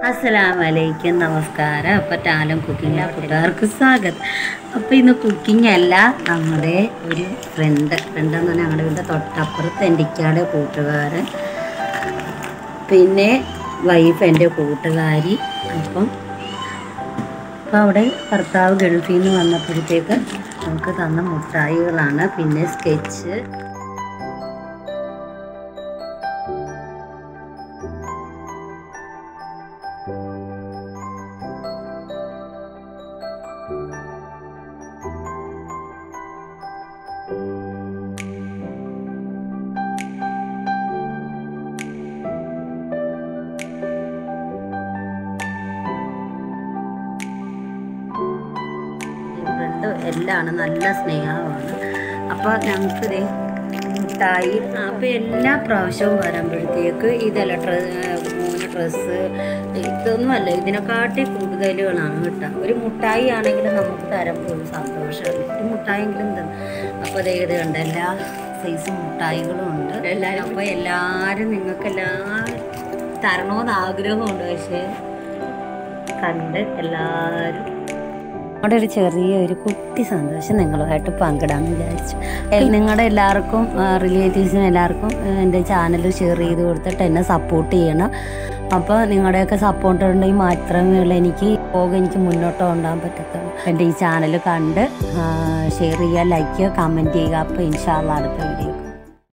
അസ്സലാമലൈക്കും നമസ്കാരം അപ്പോൾ ടാലം കുക്കിംഗ് കൂട്ടുകാർക്ക് സ്വാഗതം അപ്പോൾ ഇന്ന് കുക്കിംഗ് അല്ല നമ്മുടെ ഒരു ഫ്രണ്ട് ഫ്രണ്ട് എന്ന് പറഞ്ഞാൽ ഞങ്ങളുടെ വീടിൻ്റെ തൊട്ടപ്പുറത്ത് എൻ്റെ ഇക്കാടെ കൂട്ടുകാരൻ പിന്നെ വൈഫ് എൻ്റെ കൂട്ടുകാരി അപ്പം അപ്പോൾ അവിടെ ഭർത്താവ് ഗൾഫിൽ നിന്ന് വന്നപ്പോഴത്തേക്ക് നമുക്ക് തന്ന മുട്ടായികളാണ് പിന്നെ സ്കെച്ച് ഫ്രണ്ട് എല്ലാമാണ് നല്ല സ്നേഹമാണ് അപ്പോൾ ഞങ്ങൾക്ക് ദേ മുട്ടായി അപ്പോൾ എല്ലാ പ്രാവശ്യവും വരുമ്പോഴത്തേക്ക് ഇതല്ല ഡ്ര മൂന്ന് ഡ്രസ്സ് ഇതൊന്നുമല്ല ഇതിനെക്കാട്ടി കൂടുതലുകളാണ് കേട്ടോ ഒരു മുട്ടായി ആണെങ്കിലും നമുക്ക് തരുമ്പോൾ ഒരു സന്തോഷമല്ലേ ഒരു മുട്ടായെങ്കിലും തരും അപ്പോൾ അതേ ഇത് കണ്ട എല്ലാ സൈസ് മുട്ടായികളും ഉണ്ട് എല്ലാവരും അപ്പോൾ എല്ലാവരും നിങ്ങൾക്ക് എല്ലാവരും തരണമെന്ന് ആഗ്രഹമുണ്ട് പക്ഷേ കണ്ട് എല്ലാവരും അവിടെ ഒരു ചെറിയ ഒരു കുട്ടി സന്തോഷം നിങ്ങളുമായിട്ട് പങ്കിടാമെന്ന് വിചാരിച്ചു എൽ- നിങ്ങളുടെ എല്ലാവർക്കും റിലേറ്റീവ്സിനും എല്ലാവർക്കും ആ, എൻ്റെ ചാനൽ ഷെയർ ചെയ്ത് കൊടുത്തിട്ട് എന്നെ സപ്പോർട്ട് ചെയ്യണം അപ്പോൾ നിങ്ങളുടെയൊക്കെ സപ്പോർട്ട് ഉണ്ടെങ്കിൽ മാത്രമേ ഉള്ളൂ എനിക്ക് പോകാൻ എനിക്ക് മുന്നോട്ട് കൊണ്ടുപോകാൻ പറ്റത്തുള്ളൂ എൻ്റെ ഈ ചാനൽ കണ്ട് ഷെയർ ചെയ്യുക ലൈക്ക് ചെയ്യുക കമൻറ്റ് ചെയ്യുക അപ്പോൾ ഇൻഷാല്ല അടുത്ത വീഡിയോ